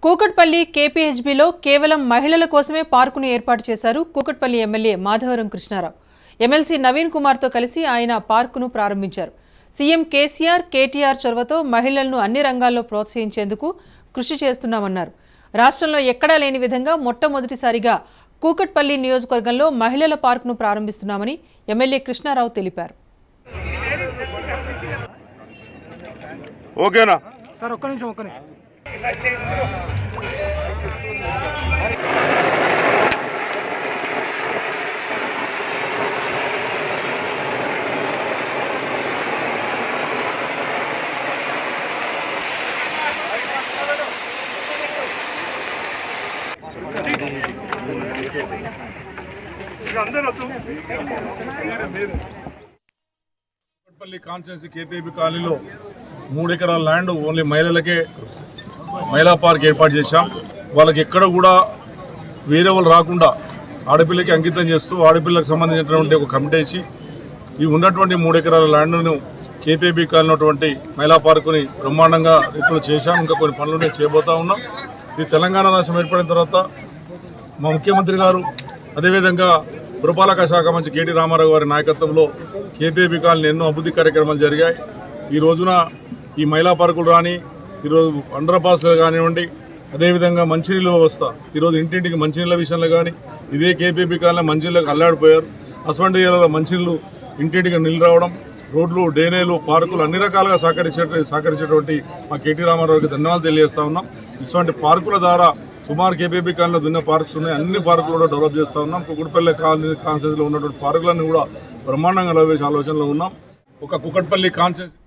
కూకట్పల్లి కేపీహెచ్బీలో కేవలం మహిళల కోసమే పార్కును ఏర్పాటు చేశారు కూకట్పల్లి ఎమ్మెల్యే మాధవరం కృష్ణారావు ఎమ్మెల్సీ నవీన్ కుమార్తో కలిసి ఆయన పార్కును ప్రారంభించారు సీఎం కేసీఆర్ కేటీఆర్ చొరవతో మహిళలను అన్ని రంగాల్లో ప్రోత్సహించేందుకు కృషి చేస్తున్నామన్నారు రాష్ట్రంలో ఎక్కడా లేని విధంగా మొట్టమొదటిసారిగా కూకట్పల్లి నియోజకవర్గంలో మహిళల పార్కును ప్రారంభిస్తున్నామని ఎమ్మెల్యే కృష్ణారావు తెలిపారు ఓకేనా సార్ ఒక్క నిమిషం ఒక్క నిమిషం పల్లి కాన్స్టిట్యున్సీ కేపీబీ కాలనీలో మూడు ఎకరాల ల్యాండ్ ఓన్లీ మహిళలకే మహిళా పార్క్ ఏర్పాటు చేశాం వాళ్ళకి ఎక్కడ కూడా వేరే వాళ్ళు రాకుండా ఆడపిల్లకి అంకితం చేస్తూ ఆడపిల్లకు సంబంధించినటువంటి ఒక కమిటీ వేసి ఈ ఉన్నటువంటి మూడు ఎకరాల ల్యాండ్ను కేపీబీ కాలినటువంటి మహిళా పార్కుని బ్రహ్మాండంగా రీతిలో చేశాం ఇంకా కొన్ని పనులు నేను చేయబోతా ఉన్నాం ఇది తెలంగాణ రాష్ట్రం ఏర్పడిన తర్వాత మా ముఖ్యమంత్రి గారు అదేవిధంగా పురపాలక శాఖ మంత్రి కేటీ రామారావు గారి నాయకత్వంలో కేపీబీ కాలనీ ఎన్నో అభివృద్ధి కార్యక్రమాలు జరిగాయి ఈ రోజున ఈ మహిళా పార్కులు రాని ఈరోజు అండర్ పాస్లు కానివ్వండి అదేవిధంగా మంచినీళ్ళ వ్యవస్థ ఈరోజు ఇంటింటికి మంచినీళ్ళ విషయంలో కానీ ఇదే కేపీబీ కాలనీ మంచినీళ్ళకి అల్లాడిపోయారు అసమంటి ఏరియాలో మంచినీళ్ళు ఇంటింటికి నీళ్ళు రావడం రోడ్లు డ్రైనేలు పార్కులు అన్ని రకాలుగా సహకరించే సహకరించేటువంటి మా కేటీ రామారావుకి ధన్యవాదాలు తెలియజేస్తా ఉన్నాం ఇటువంటి పార్కుల ద్వారా సుమారు కేబీబీ కాలనీలో దున్న పార్క్స్ ఉన్నాయి అన్ని పార్కులు కూడా డెవలప్ చేస్తా ఉన్నాం కుకుట్పల్లి కాలనీ కాన్సెన్స్లో ఉన్నటువంటి పార్కులన్నీ కూడా బ్రహ్మాండంగా లవ్ చేసే ఆలోచనలో ఉన్నాం ఒక కుకట్పల్లి కాన్సెన్స్